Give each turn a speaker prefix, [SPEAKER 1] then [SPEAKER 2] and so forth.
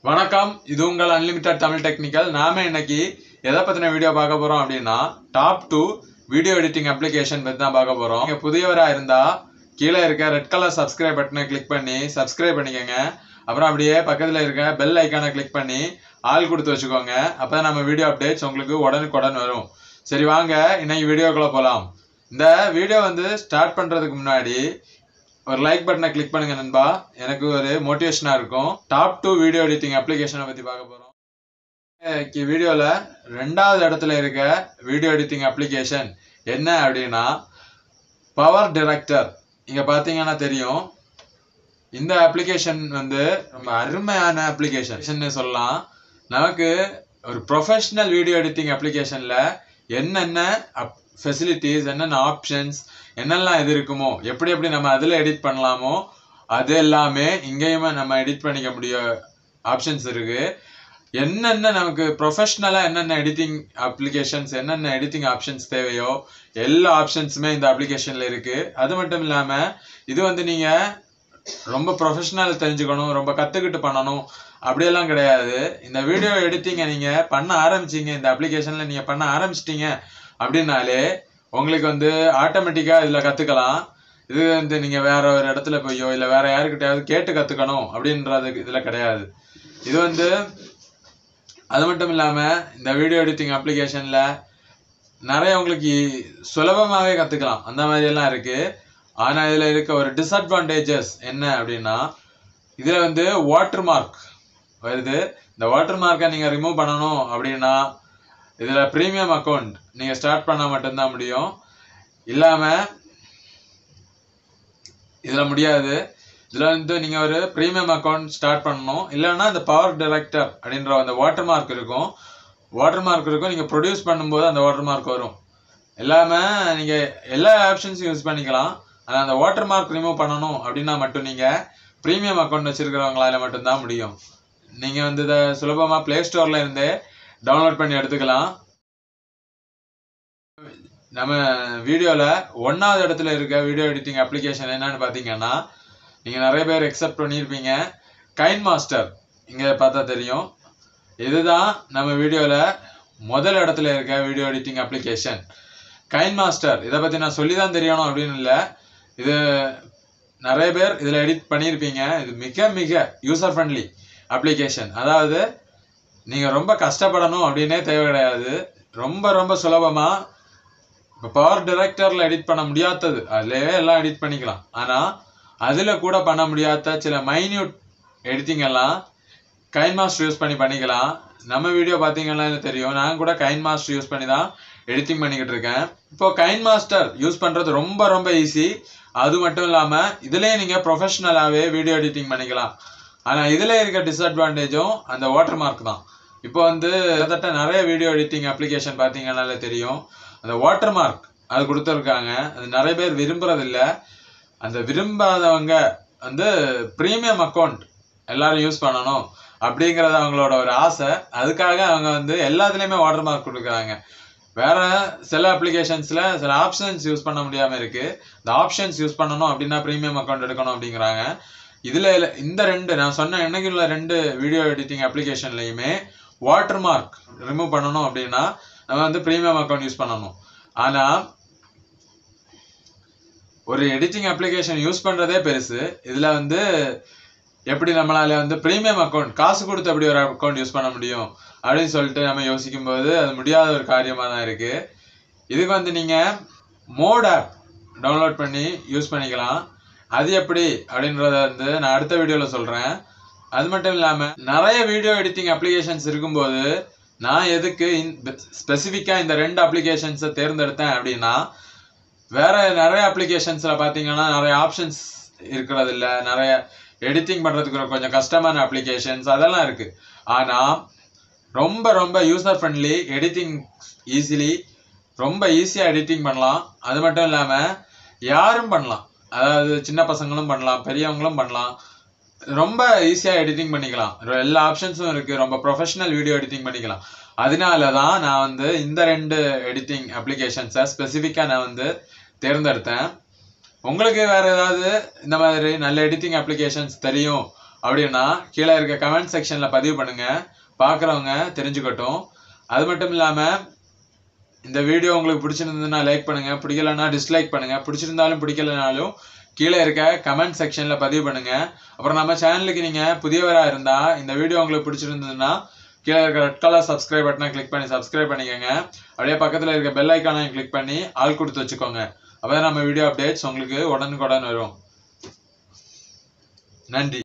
[SPEAKER 1] வணக்கம் இது உங்கள் அன்லிமிட்டட் தமிழ் டெக்னிக்கல் நாம இன்னைக்கு எதை பத்தின வீடியோ பார்க்க போறோம் அப்படின்னா top two video editing application பத்தி தான் பார்க்க போறோம் நீங்க புதியவரா இருந்தா கீழே இருக்க ரெட் கலர் சப்ஸ்கிரைப் பட்டனை கிளிக் பண்ணி சப்ஸ்கிரைப் பண்ணிக்கோங்க அப்புறம் அப்படியே பக்கத்துல இருக்க பெல் ஐக்கானை கிளிக் பண்ணி ஆள் கொடுத்து வச்சுக்கோங்க அப்பதான் நம்ம வீடியோ அப்டேட்ஸ் உங்களுக்கு உடனுக்குடன் வரும் சரி வாங்க இன்னைக்கு வீடியோக்குள்ள போலாம் இந்த வீடியோ வந்து ஸ்டார்ட் பண்றதுக்கு முன்னாடி ஒரு லைக் பட்டனை கிளிக் பண்ணுங்க நண்பா எனக்கு ஒரு மோட்டிவேஷனா இருக்கும் டாப் டூ வீடியோ எடிட்டிங் அப்ளிகேஷனை பத்தி பார்க்க போறோம் இன்னைக்கு வீடியோல ரெண்டாவது இடத்துல இருக்க வீடியோ எடிட்டிங் அப்ளிகேஷன் என்ன அப்படின்னா பவர் டிரெக்டர் இங்க பாத்தீங்கன்னா தெரியும் இந்த அப்ளிகேஷன் வந்து ரொம்ப அருமையான அப்ளிகேஷன் சொல்லலாம் நமக்கு ஒரு ப்ரொஃபஷனல் வீடியோ எடிட்டிங் அப்ளிகேஷன்ல என்னென்ன ஃபெசிலிட்டிஸ் என்னென்ன ஆப்ஷன்ஸ் என்னெல்லாம் இது இருக்குமோ எப்படி எப்படி நம்ம அதில் எடிட் பண்ணலாமோ அது எல்லாமே இங்கேயுமே நம்ம எடிட் பண்ணிக்க முடிய ஆப்ஷன்ஸ் இருக்கு என்னென்ன நமக்கு ப்ரொஃபஷ்னலாக என்னென்ன எடிட்டிங் அப்ளிகேஷன்ஸ் என்னென்ன எடிட்டிங் ஆப்ஷன்ஸ் தேவையோ எல்லா ஆப்ஷன்ஸுமே இந்த அப்ளிகேஷனில் இருக்கு அது மட்டும் இல்லாமல் இது வந்து நீங்கள் ரொம்ப ப்ரொஃபஷனல் தெரிஞ்சுக்கணும் ரொம்ப கற்றுக்கிட்டு பண்ணணும் அப்படியெல்லாம் கிடையாது இந்த வீடியோ எடிட்டிங்கை நீங்கள் பண்ண ஆரம்பிச்சீங்க இந்த அப்ளிகேஷனில் நீங்கள் பண்ண ஆரம்பிச்சிட்டீங்க அப்படின்னாலே உங்களுக்கு வந்து ஆட்டோமேட்டிக்காக இதில் கற்றுக்கலாம் இது வந்து நீங்கள் வேற ஒரு இடத்துல போயோ இல்லை வேற யாருக்கிட்டையாவது கேட்டு கற்றுக்கணும் அப்படின்றது இதில் கிடையாது இது வந்து அது மட்டும் இல்லாமல் இந்த வீடியோ எடிட்டிங் அப்ளிகேஷனில் நிறைய உங்களுக்கு சுலபமாகவே கற்றுக்கலாம் அந்த மாதிரி எல்லாம் இருக்குது ஆனால் இதில் இருக்க ஒரு டிஸ்அட்வான்டேஜஸ் என்ன அப்படின்னா இதில் வந்து வாட்டர் மார்க் வருது இந்த வாட்டர் மார்க்கை நீங்கள் ரிமூவ் பண்ணணும் அப்படின்னா இதில் ப்ரீமியம் அக்கௌண்ட் நீங்கள் ஸ்டார்ட் பண்ணால் மட்டும்தான் முடியும் இல்லாமல் இதில் முடியாது இதில் வந்து நீங்கள் ஒரு ப்ரீமியம் அக்கௌண்ட் ஸ்டார்ட் பண்ணணும் இல்லைன்னா இந்த பவர் டைரக்டர் அப்படின்ற அந்த வாட்டர் மார்க் இருக்கும் வாட்டர் மார்க் இருக்கும் நீங்கள் ப்ரொடியூஸ் பண்ணும்போது அந்த வாட்டர் மார்க் வரும் எல்லாமே நீங்கள் எல்லா ஆப்ஷன்ஸும் யூஸ் பண்ணிக்கலாம் ஆனால் அந்த வாட்டர் மார்க் ரிமூவ் பண்ணணும் அப்படின்னா மட்டும் நீங்கள் ப்ரீமியம் அக்கௌண்ட் வச்சுருக்கிறவங்களால மட்டும்தான் முடியும் நீங்கள் வந்து இதை சுலபமாக ப்ளே ஸ்டோரில் இருந்தே டவுன்லோட் பண்ணி எடுத்துக்கலாம் நம்ம வீடியோவில் ஒன்றாவது இடத்துல இருக்க வீடியோ எடிட்டிங் அப்ளிகேஷன் என்னன்னு பார்த்தீங்கன்னா நீங்கள் நிறைய பேர் எக்ஸப்ட் பண்ணியிருப்பீங்க கைன் மாஸ்டர் இங்கே பார்த்தா தெரியும் இதுதான் நம்ம வீடியோவில் முதல் இடத்துல இருக்க video editing application KineMaster இதை பற்றி நான் சொல்லி தான் தெரியணும் அப்படின்னு இல்லை இது நிறைய பேர் இதில் எடிட் பண்ணியிருப்பீங்க இது மிக மிக யூசர் ஃப்ரெண்ட்லி அப்ளிகேஷன் அதாவது நீங்கள் ரொம்ப கஷ்டப்படணும் அப்படின்னே தேவை கிடையாது ரொம்ப ரொம்ப சுலபமாக இப்போ பவர் டிரெக்டரில் எடிட் பண்ண முடியாதது அதுலேயே எல்லாம் எடிட் பண்ணிக்கலாம் ஆனால் அதில் கூட பண்ண முடியாத சில மைன்யூட் எடிட்டிங் எல்லாம் கைன் மாஸ்டர் யூஸ் பண்ணி பண்ணிக்கலாம் நம்ம வீடியோ பார்த்தீங்கன்னா தெரியும் நான் கூட கைன் மாஸ்டர் யூஸ் பண்ணி தான் எடிட்டிங் பண்ணிக்கிட்டு இருக்கேன் இப்போ கைன் மாஸ்டர் யூஸ் பண்ணுறது ரொம்ப ரொம்ப ஈஸி அது மட்டும் இல்லாமல் இதுலேயே நீங்கள் ப்ரொஃபஷ்னலாகவே வீடியோ எடிட்டிங் பண்ணிக்கலாம் ஆனால் இதில் இருக்க டிஸ்அட்வான்டேஜும் அந்த வாட்டர் மார்க் தான் இப்போ வந்து கிட்டத்தட்ட நிறைய வீடியோ எடிட்டிங் அப்ளிகேஷன் பார்த்தீங்கன்னாலே தெரியும் அந்த வாட்டர் மார்க் அது கொடுத்துருக்காங்க அது நிறைய பேர் விரும்புறதில்ல அந்த விரும்பாதவங்க வந்து ப்ரீமியம் அக்கௌண்ட் எல்லாரும் யூஸ் பண்ணணும் அப்படிங்கிறது அவங்களோட ஒரு ஆசை அதுக்காக அவங்க வந்து எல்லாத்துலேயுமே வாட்டர் மார்க் கொடுக்குறாங்க வேற சில அப்ளிகேஷன்ஸில் சில ஆப்ஷன்ஸ் யூஸ் பண்ண முடியாமல் இருக்கு இந்த ஆப்ஷன்ஸ் யூஸ் பண்ணணும் அப்படின்னா ப்ரீமியம் அக்கௌண்ட் எடுக்கணும் அப்படிங்கிறாங்க இதில் இந்த ரெண்டு நான் சொன்ன என்னைக்கு உள்ள ரெண்டு வீடியோ எடிட்டிங் அப்ளிகேஷன்லையுமே வாட்டர் மார்க் ரிமூவ் பண்ணணும் அப்படின்னா நம்ம வந்து ப்ரீமியம் அக்கௌண்ட் யூஸ் பண்ணணும் ஆனால் ஒரு எடிட்டிங் அப்ளிகேஷன் யூஸ் பண்ணுறதே பெருசு இதில் வந்து எப்படி நம்மளால வந்து ப்ரீமியம் அக்கௌண்ட் காசு கொடுத்து எப்படி ஒரு அக்கௌண்ட் யூஸ் பண்ண முடியும் அப்படின்னு சொல்லிட்டு நம்ம யோசிக்கும் போது அது முடியாத ஒரு காரியமாக தான் இருக்குது இதுக்கு வந்து நீங்கள் மோட் ஆப் டவுன்லோட் பண்ணி யூஸ் பண்ணிக்கலாம் அது எப்படி அப்படின்றத வந்து நான் அடுத்த வீடியோவில் சொல்கிறேன் அது மட்டும் இல்லாமல் நிறைய வீடியோ எடிட்டிங் அப்ளிகேஷன்ஸ் இருக்கும்போது நான் எதுக்கு ஸ்பெசிஃபிக்காக இந்த ரெண்டு அப்ளிகேஷன்ஸை தேர்ந்தெடுத்தேன் அப்படின்னா வேற நிறைய அப்ளிகேஷன்ஸில் பார்த்தீங்கன்னா நிறைய ஆப்ஷன்ஸ் இருக்கிறது இல்லை நிறைய எடிட்டிங் பண்ணுறதுக்கு கொஞ்சம் கஷ்டமான அப்ளிகேஷன்ஸ் அதெல்லாம் இருக்குது ஆனால் ரொம்ப ரொம்ப யூசர் ஃப்ரெண்ட்லி எடிட்டிங் ஈஸிலி ரொம்ப ஈஸியாக எடிட்டிங் பண்ணலாம் அது மட்டும் இல்லாமல் யாரும் பண்ணலாம் அதாவது சின்ன பசங்களும் பண்ணலாம் பெரியவங்களும் பண்ணலாம் ரொம்ப ஈஸியாக எடிட்டிங் பண்ணிக்கலாம் எல்லா ஆப்ஷன்ஸும் இருக்குது ரொம்ப ப்ரொஃபஷனல் வீடியோ எடிட்டிங் பண்ணிக்கலாம் அதனால தான் நான் வந்து இந்த ரெண்டு எடிட்டிங் அப்ளிகேஷன்ஸை ஸ்பெசிஃபிக்காக நான் வந்து தேர்ந்தெடுத்தேன் உங்களுக்கு வேற ஏதாவது இந்த மாதிரி நல்ல எடிட்டிங் அப்ளிகேஷன்ஸ் தெரியும் அப்படின்னா கீழே இருக்க கமெண்ட் செக்ஷன்ல பதிவு பண்ணுங்க பார்க்குறவங்க தெரிஞ்சுக்கட்டும் அது மட்டும் இல்லாம இந்த வீடியோ உங்களுக்கு பிடிச்சிருந்ததுன்னா லைக் பண்ணுங்க பிடிக்கலன்னா டிஸ்லைக் பண்ணுங்க பிடிச்சிருந்தாலும் பிடிக்கலனாலும் கீழே இருக்க கமெண்ட் செக்ஷன்ல பதிவு பண்ணுங்க அப்புறம் நம்ம சேனலுக்கு நீங்க புதியவரா இருந்தா இந்த வீடியோ உங்களுக்கு பிடிச்சிருந்ததுன்னா கீழே இருக்க ரெட் கலர் சப்ஸ்கிரைப் பட்டனை கிளிக் பண்ணி சப்ஸ்கிரைப் பண்ணிக்கோங்க அப்படியே பக்கத்துல இருக்க பெல் ஐக்கானையும் கிளிக் பண்ணி ஆள் கொடுத்து வச்சுக்கோங்க அப்பதான் நம்ம வீடியோ அப்டேட்ஸ் உங்களுக்கு உடனுக்குடன் வரும் நன்றி